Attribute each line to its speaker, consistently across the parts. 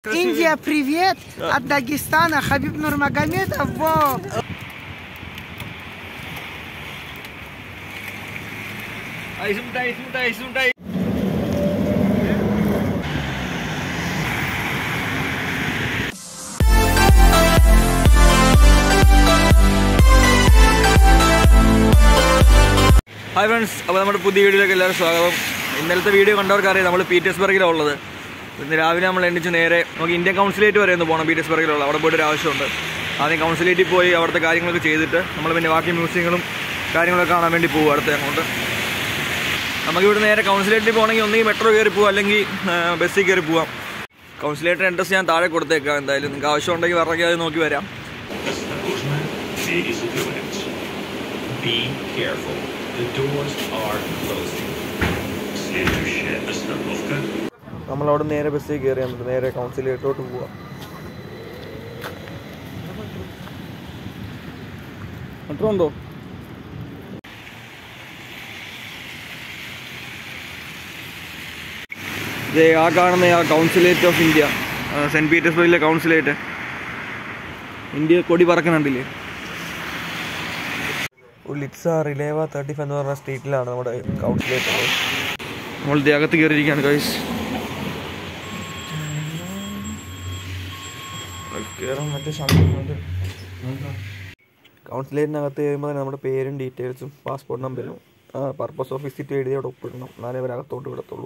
Speaker 1: Индия, привет! От Дагестана, Хабиб Нурмагомедов, во!
Speaker 2: ഐസുണ്ടായി ഐസുണ്ടായി ഐസുണ്ടായി hi friends അപ്പോൾ നമ്മുടെ പുതിയ വീഡിയോയിലേക്ക് എല്ലാവരും സ്വാഗതം ഇന്നലത്തെ വീഡിയോ കണ്ടവർക്കറിയാം നമ്മൾ പീറ്റേഴ്സ്ബർഗിലാണ് ഉള്ളത് ഇന്ന് രാവിലെ നമ്മൾ എണ്ണിച്ച് നേരെ നമുക്ക് ഇന്ത്യൻ കൗൺസിലേറ്റ് വരെ ഒന്ന് പോകണം പീറ്റേഴ്സ്ബർഗിലുള്ള അവിടെ പോയിട്ട് ഒരു ആവശ്യമുണ്ട് ആദ്യം കൗൺസിലേറ്റിൽ പോയി അവിടുത്തെ കാര്യങ്ങളൊക്കെ ചെയ്തിട്ട് നമ്മൾ പിന്നെ ബാക്കി മ്യൂസിയങ്ങളും കാര്യങ്ങളൊക്കെ കാണാൻ വേണ്ടി പോകും അടുത്ത അങ്ങോട്ട് നമുക്ക് ഇവിടെ നേരെ കൗൺസിലേറ്റിൽ പോകണമെങ്കിൽ ഒന്നുകിൽ മെട്രോ കയറി പോവാം അല്ലെങ്കിൽ ആ, ബസ്സിൽ കയറി പോവാം കൗൺസിലേറ്റർ അഡ്രസ് ഞാൻ താഴെ കൊടുത്തേക്കാം എന്തായാലും നിങ്ങൾക്ക് ആവശ്യമുണ്ടെങ്കിൽ ഇറങ്ങി അത് നോക്കി വരാം
Speaker 3: Осторожно, двери закрываются. Be careful. The doors are closing. Следующая остановка
Speaker 2: നമ്മളവിടെ നേരെ ബസ്സിൽ കയറി എന്നിട്ട് നേരെ കൗൺസിലേറ്റോട്ട് പോവാം മെട്രോ ഉണ്ടോ ഇതേ ആ കാണുന്ന ആ കൗൺസിലേറ്റ് ഓഫ് ഇന്ത്യ സെൻറ്റ് പീറ്റേഴ്സ്ബർഗിലെ കൗൺസിലേറ്റ് ഇന്ത്യ കൊടി പറക്കുന്നുണ്ടില്ലേ ഉലിറ്റ്സ റിലേവ തേർട്ടി ഫൈവ് എന്ന് പറഞ്ഞ സ്ട്രീറ്റിലാണ് നമ്മുടെ കൗൺസിലേറ്റ് ഉള്ളത് നമ്മൾ ദേ അകത്ത് കയറിയിരിക്കുകയാണ് ഗൈസ് കയറാൻ മറ്റേ ശബ്ദമുണ്ട് കൗൺസിലേറ്റിനകത്ത് കഴിയുമ്പോൾ തന്നെ നമ്മുടെ പേരും ഡീറ്റെയിൽസും പാസ്പോർട്ട് നമ്പരും പർപ്പസ് ഓഫ് വിസിറ്റ് എഴുതി അവിടെ ഒപ്പിടണം എന്നാലേ അവർ അകത്തോട്ട് വിടത്തുള്ളൂ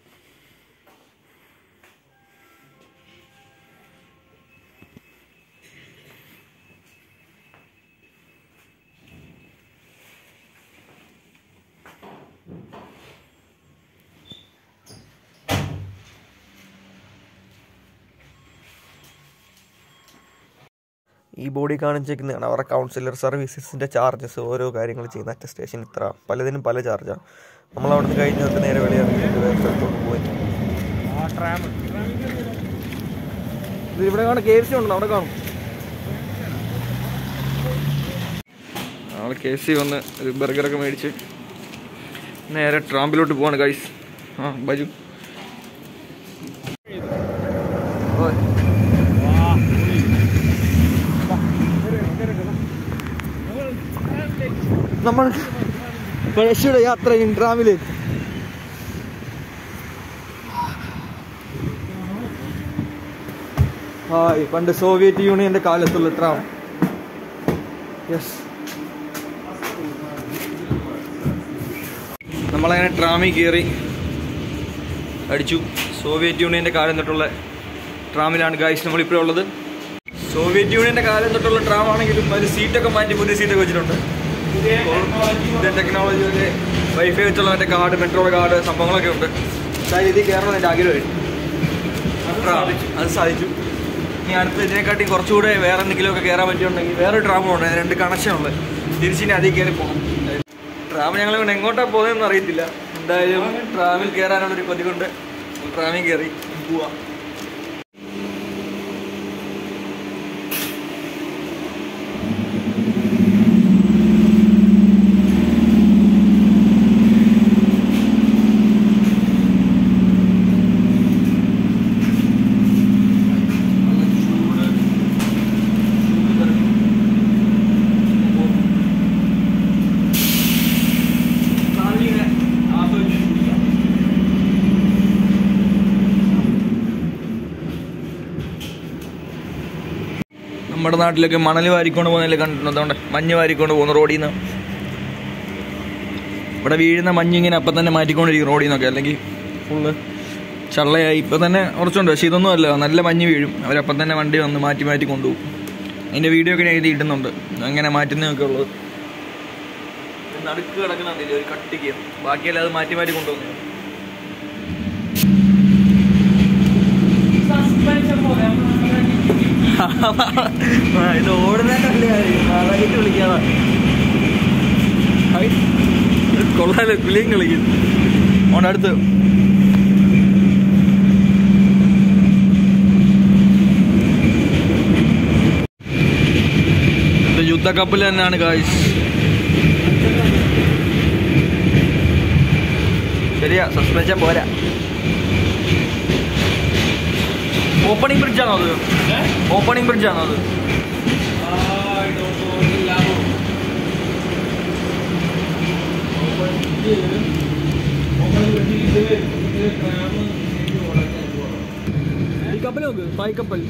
Speaker 2: ഈ ബോഡി കാണിച്ചേക്കുന്നതാണ് അവരുടെ കൗൺസിലർ സർവീസസിൻ്റെ ചാർജസ് ഓരോ കാര്യങ്ങൾ ചെയ്യുന്ന അറ്റസ്റ്റേഷൻ ഇത്ര പലതിനും പല ചാർജാണ് നമ്മൾ അവിടെ നിന്ന് കഴിഞ്ഞിട്ട് നേരെ വെളിയിറങ്ങിയിട്ട് വേറെ സ്ഥലത്തോട്ട് പോയി ഇത് ഇവിടെ കാണും കെ എഫ് സി ഉണ്ടോ അവിടെ കാണും നമ്മൾ കെ എഫ് സി വന്ന് ഒരു ബർഗറൊക്കെ മേടിച്ച് നേരെ ട്രാമ്പിലോട്ട് പോവാണ് ഗൈസ് ആ ബജു ഓയ് നമ്മൾ പഴശ്ശിയുടെ യാത്ര ട്രാമിലേക്ക് ഹായ് പണ്ട് സോവിയറ്റ് യൂണിയന്റെ കാലത്തുള്ള ട്രാം യെസ് നമ്മളങ്ങനെ ട്രാമിൽ കയറി അടിച്ചു സോവിയറ്റ് യൂണിയന്റെ കാലം തൊട്ടുള്ള ട്രാമിലാണ് ഗായ്സ് നമ്മളിപ്പോൾ ഉള്ളത് സോവിയറ്റ് യൂണിയന്റെ കാലം തൊട്ടുള്ള ട്രാം ആണെങ്കിലും അതിൽ സീറ്റൊക്കെ മാറ്റി പുതിയ സീറ്റൊക്കെ വെച്ചിട്ടുണ്ട് പുതിയ ടെക്നോളജി ഒക്കെ വൈഫൈ വെച്ചുള്ള മറ്റേ കാർഡ് മെട്രോ കാർഡ് സംഭവങ്ങളൊക്കെ ഉണ്ട് എന്തായാലും ഇതിൽ കയറണം എൻ്റെ ആഗ്രഹമായിരുന്നു ട്രാം അത് സാധിച്ചു ഇനി അടുത്ത ഇതിനെക്കാട്ടി കുറച്ചുകൂടെ വേറെ എന്തെങ്കിലുമൊക്കെ കയറാൻ പറ്റിയുണ്ടെങ്കിൽ വേറെ ട്രാമും ഉണ്ട് രണ്ട് കണക്ഷൻ ഉള്ളത് തിരിച്ചിനി അതിൽ കയറി പോകണം ട്രാം ഞങ്ങൾ ഇവിടെ എങ്ങോട്ടാണ് പോകുന്നതെന്ന് അറിയത്തില്ല എന്തായാലും ട്രാമിൽ കയറാനുള്ളൊരു കൊതി കൊണ്ട് ട്രാമിൽ കയറി പോവാം നമ്മുടെ നാട്ടിലൊക്കെ മണൽ വാരിക്കൊണ്ട് പോകുന്നതിൽ കണ്ടിട്ടുണ്ട് അതുകൊണ്ട് മഞ്ഞ് വാരിക്കൊണ്ട് പോകുന്ന റോഡിൽ നിന്ന് ഇവിടെ വീഴുന്ന മഞ്ഞ് ഇങ്ങനെ അപ്പം തന്നെ മാറ്റിക്കൊണ്ടിരിക്കും റോഡിൽ നിന്നൊക്കെ അല്ലെങ്കിൽ ഫുള്ള് ചള്ളയായി ഇപ്പം തന്നെ കുറച്ചുണ്ട് പക്ഷേ ഇതൊന്നും അല്ല നല്ല മഞ്ഞ് വീഴും അവരപ്പം തന്നെ വണ്ടി വന്ന് മാറ്റി മാറ്റി കൊണ്ടുപോകും അതിൻ്റെ വീഡിയോ ഒക്കെ ഞാൻ എഴുതി ഇടുന്നുണ്ട് അങ്ങനെ മാറ്റുന്നതൊക്കെ ഉള്ളത് നടുക്ക് കിടക്കുന്നുണ്ടല്ലേ ഒരു കട്ടിക്ക് ബാക്കിയെല്ലാം അത് മാറ്റി മാറ്റി കൊണ്ടുപോകുന്നു ആ, ഇത് ഓടുന്നതിന്റെ കാര്യം വിളിക്കാതാ ഹായ്. ഇത് കൊള്ളാലോ കിളിയും കളിക്കും ഓണ്ട് അടുത്ത് ഇത് യുദ്ധക്കപ്പൽ തന്നെയാണ് കായ്സ് ശരിയാ സസ്പെൻഷൻ പോരാ ഓപ്പണിംഗ് ബ്രിഡ്ജ് ആണോ അത് ഓപ്പണിംഗ് ബ്രിഡ്ജ് ആണോ അത് ഈ കപ്പൽ നോക്ക് പായ് കപ്പൽ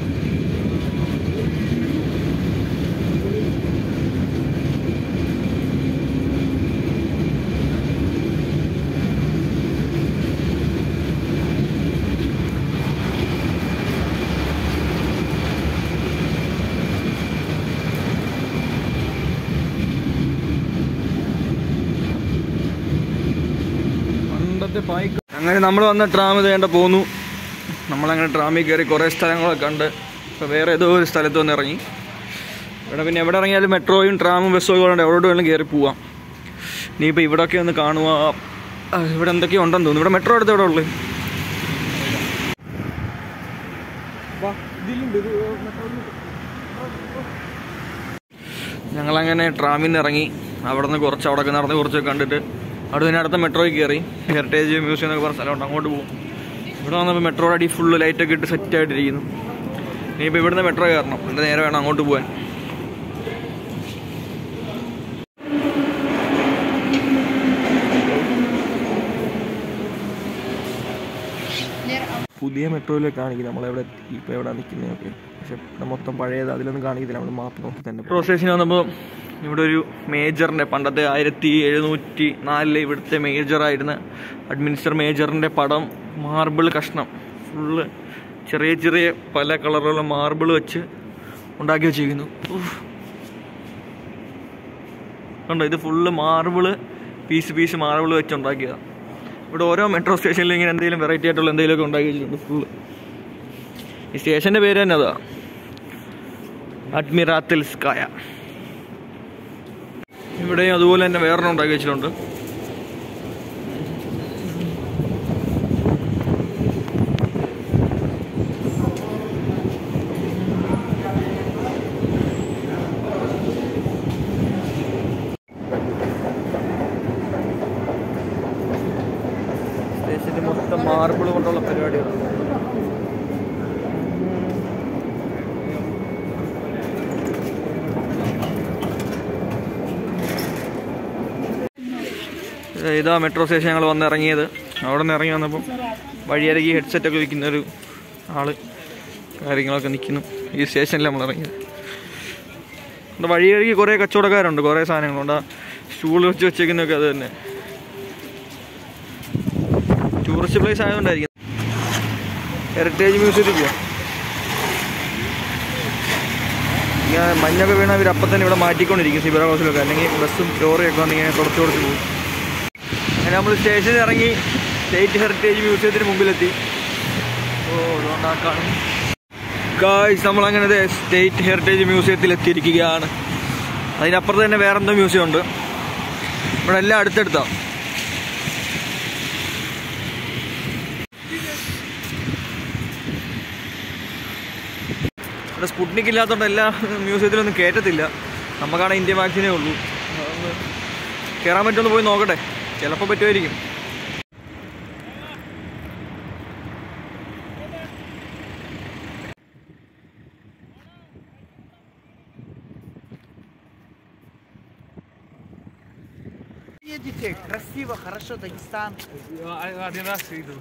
Speaker 2: പണ്ടത്തെ പായ്ക്ക് അങ്ങനെ നമ്മൾ വന്ന ട്രാം വേണ്ട പോന്നു നമ്മളങ്ങനെ ട്രാമിൽ കയറി കുറേ സ്ഥലങ്ങളൊക്കെ കണ്ട് ഇപ്പോൾ വേറെ ഏതോ ഒരു സ്ഥലത്ത് വന്ന് ഇറങ്ങി ഇവിടെ പിന്നെ എവിടെ ഇറങ്ങിയാലും മെട്രോയും ട്രാമും ബസ്സും ഒക്കെ ഉണ്ട് എവിടെ വേണമെങ്കിലും കയറി പോവാം ഇനിയിപ്പോൾ ഇവിടെയൊക്കെ ഒന്ന് കാണുക ആ, ഇവിടെ എന്തൊക്കെയോ ഉണ്ടെന്ന് തോന്നുന്നു ഇവിടെ മെട്രോ അടുത്ത് എവിടെ ഉള്ളത് ഞങ്ങളങ്ങനെ ട്രാമിൽ നിന്ന് ഇറങ്ങി അവിടെ നിന്ന് കുറച്ച് അവിടെ നടന്ന് കുറച്ചൊക്കെ കണ്ടിട്ട് അവിടെ നിന്ന് അടുത്ത മെട്രോയിൽ കയറി ഹെറിറ്റേജ് മ്യൂസിയം എന്നൊക്കെ പറഞ്ഞ സ്ഥലമുണ്ട് അങ്ങോട്ട് പോകും ഇവിടെ വന്നപ്പോൾ മെട്രോയുടെ അടി ഫുള്ള് ലൈറ്റൊക്കെ ഇട്ട് സെറ്റ് ആയിട്ടിരിക്കുന്നു ഇനിയിപ്പോൾ ഇവിടുന്ന് മെട്രോ കയറണം എന്നിട്ട് നേരെ വേണം അങ്ങോട്ട് പോകാൻ പുതിയ മെട്രോയിലേക്ക് കാണിക്കും നമ്മളെവിടെ ഇപ്പോൾ എവിടെ നിൽക്കുന്നതൊക്കെ പക്ഷെ ഇവിടെ മൊത്തം പഴയത് അതിലൊന്നും കാണിക്കത്തില്ല നമ്മൾ മാപ്പ് നോക്കി തന്നെ മെട്രോ സ്റ്റേഷനിൽ വന്നപ്പോൾ ഇവിടെ ഒരു മേജറിൻ്റെ പണ്ടത്തെ ആയിരത്തി എഴുന്നൂറ്റി നാലിലെ ഇവിടുത്തെ മേജറായിരുന്ന അഡ്മിനിസ്റ്റർ മേജറിൻ്റെ പടം മാർബിൾ കഷ്ണം ഫുള്ള് ചെറിയ ചെറിയ പല കളറുള്ള മാർബിൾ വെച്ച് ഉണ്ടാക്കി വെച്ചിരിക്കുന്നു ഉഫ്. കണ്ടോ ഇത് full marble piece piece marble വെച്ച് ഉണ്ടാക്കിയതാണ് ഇവിടെ ഓരോ മെട്രോ സ്റ്റേഷനിലും ഇങ്ങനെ എന്തെങ്കിലും വെറൈറ്റി ആയിട്ടുള്ള എന്തെങ്കിലുമൊക്കെ ഉണ്ടാക്കി വെച്ചിട്ടുണ്ട് ഫുള്ള് ഈ സ്റ്റേഷൻ്റെ പേര് തന്നെ അതാ അഡ്മിറാത്തിൽ സ്കായ ഇവിടെയും അതുപോലെ തന്നെ വേറൊരെണ്ണം ഉണ്ടാക്കി വെച്ചിട്ടുണ്ട് സ്റ്റേഷൻ്റെ മൊത്തം മാർബിൾ കൊണ്ടുള്ള പരിപാടികളാണ് ഏ, ഇതാ മെട്രോ സ്റ്റേഷൻ ഞങ്ങൾ വന്ന് ഇറങ്ങിയത് അവിടെ നിന്ന് ഇറങ്ങി വന്നപ്പം വഴിയരകി ഹെഡ്സെറ്റ് ഒക്കെ വിൽക്കുന്ന ഒരു ആള് കാര്യങ്ങളൊക്കെ നിൽക്കുന്നു ഈ സ്റ്റേഷനിൽ നമ്മൾ ഇറങ്ങിയത് ഇവിടെ വഴിയരകി കുറേ കച്ചവടക്കാരുണ്ട് കുറേ സാധനങ്ങളുണ്ട് ആ സ്റ്റൂൾ വെച്ച് വെച്ചേക്കുന്നതൊക്കെ അത് തന്നെ ടൂറിസ്റ്റ് പ്ലേസ് ആയതുകൊണ്ടായിരിക്കും ഹെറിറ്റേജ് മ്യൂസിയത്തിൽ പോവാം ഇങ്ങനെ മഞ്ഞൊക്കെ വീണ ഇവർ അപ്പം തന്നെ ഇവിടെ മാറ്റിക്കൊണ്ടിരിക്കും സിബറ ഹൗസിലൊക്കെ അല്ലെങ്കിൽ ബസ്സും ലോറിയൊക്കെ വന്ന് ഇങ്ങനെ തുടച്ച് തുടച്ച് പോകും അങ്ങനെ നമ്മൾ സ്റ്റേഷനിൽ ഇറങ്ങി സ്റ്റേറ്റ് ഹെറിറ്റേജ് മ്യൂസിയത്തിന് മുമ്പിലെത്തി ഓ അതുകൊണ്ടാ കാണും ഗായ്സ് നമ്മളങ്ങനെ ദേ സ്റ്റേറ്റ് ഹെറിറ്റേജ് മ്യൂസിയത്തിൽ എത്തിയിരിക്കുകയാണ് അതിനപ്പുറത്ത് തന്നെ വേറെന്തോ മ്യൂസിയം ഉണ്ട് ഇവിടെ എല്ലാം അടുത്തടുത്താണ് ഇവിടെ സ്പുട്നിക് ഇല്ലാത്തതുകൊണ്ട് എല്ലാ മ്യൂസിയത്തിലൊന്നും കയറ്റത്തില്ല നമുക്കാണ് ഇന്ത്യ വാക്സിനേ ഉള്ളൂ അതൊന്ന് കയറാൻ പറ്റുമെന്ന് പോയി നോക്കട്ടെ ചിലപ്പോൾ പറ്റുമായിരിക്കും
Speaker 1: Едете, красиво, хорошо, Дагестан.
Speaker 4: Один раз иду.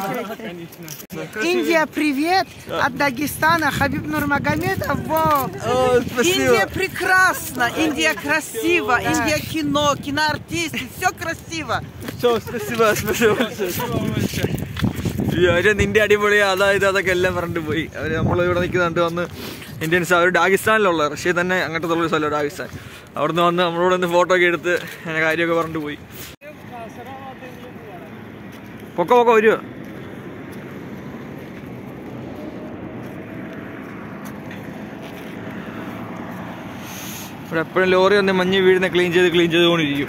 Speaker 1: Индия, привет от Дагестана, Хабиб Нурмагомедов. Во. Индия прекрасна, Индия красиво, Индия кино, киноартисты, все красиво.
Speaker 2: Все, спасибо, спасибо большое. അവര് നിന്റെ അടിപൊളിയാ അതായത് അതൊക്കെ എല്ലാം പറഞ്ഞിട്ട് പോയി അവര് നമ്മൾ ഇവിടെ നിൽക്കുന്നുണ്ട് വന്ന് ഇന്ത്യൻസ് അവർ ഡാഗിസ്ഥാനിലുള്ള റഷ്യ തന്നെ അങ്ങനത്തെ ഒരു സ്ഥലം ഡാഗിസ്ഥാൻ അവിടുന്ന് വന്ന് നമ്മളോട് ഒന്ന് ഫോട്ടോ ഒക്കെ എടുത്ത് അങ്ങനെ കാര്യമൊക്കെ പറഞ്ഞിട്ട് പോയി പൊക്ക പൊക്ക വരുമോ ഇവിടെ എപ്പോഴും ലോറി വന്ന് മഞ്ഞ് വീഴുന്ന ക്ലീൻ ചെയ്ത് ക്ലീൻ ചെയ്തുകൊണ്ടിരിക്കും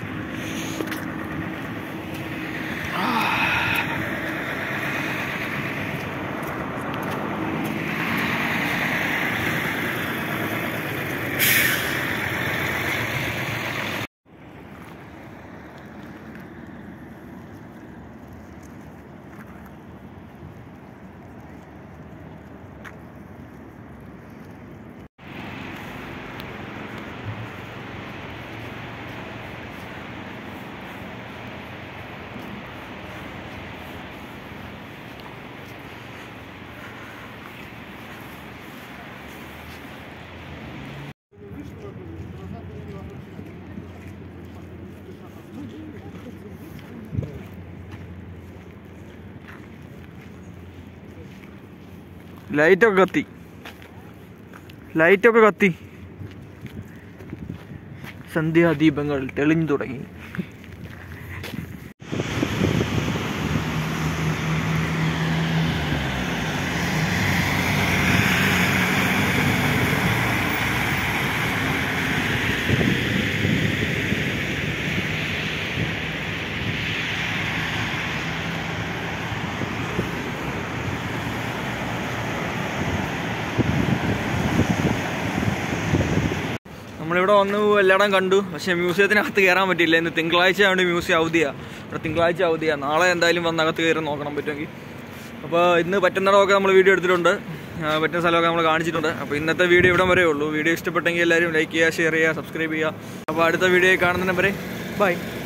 Speaker 2: ലൈറ്റൊക്കെ കത്തി ലൈറ്റൊക്കെ കത്തി സന്ധ്യാദീപങ്ങൾ തെളിഞ്ഞു തുടങ്ങി നമ്മളിവിടെ വന്നു എല്ലായിടം കണ്ടു പക്ഷേ മ്യൂസിയത്തിനകത്ത് കയറാൻ പറ്റിയില്ല ഇന്ന് തിങ്കളാഴ്ച ആയതുകൊണ്ട് മ്യൂസിയം അവധിയാണ് ഇവിടെ തിങ്കളാഴ്ച അവധിയാണ് നാളെ എന്തായാലും വന്ന് അകത്ത് കയറി നോക്കണം പറ്റുമെങ്കിൽ അപ്പോൾ ഇന്ന് പറ്റുന്നിടമൊക്കെ നമ്മൾ വീഡിയോ എടുത്തിട്ടുണ്ട് ആ, പറ്റുന്ന സ്ഥലമൊക്കെ നമ്മൾ കാണിച്ചിട്ടുണ്ട് അപ്പോൾ ഇന്നത്തെ വീഡിയോ ഇവിടം വരെ ഉള്ളൂ വീഡിയോ ഇഷ്ടപ്പെട്ടെങ്കിൽ എല്ലാവരും ലൈക്ക് ചെയ്യുക ഷെയർ ചെയ്യുക സബ്സ്ക്രൈബ് ചെയ്യുക അപ്പോൾ അടുത്ത വീഡിയോ കാണുന്നതിന് വരെ ബൈ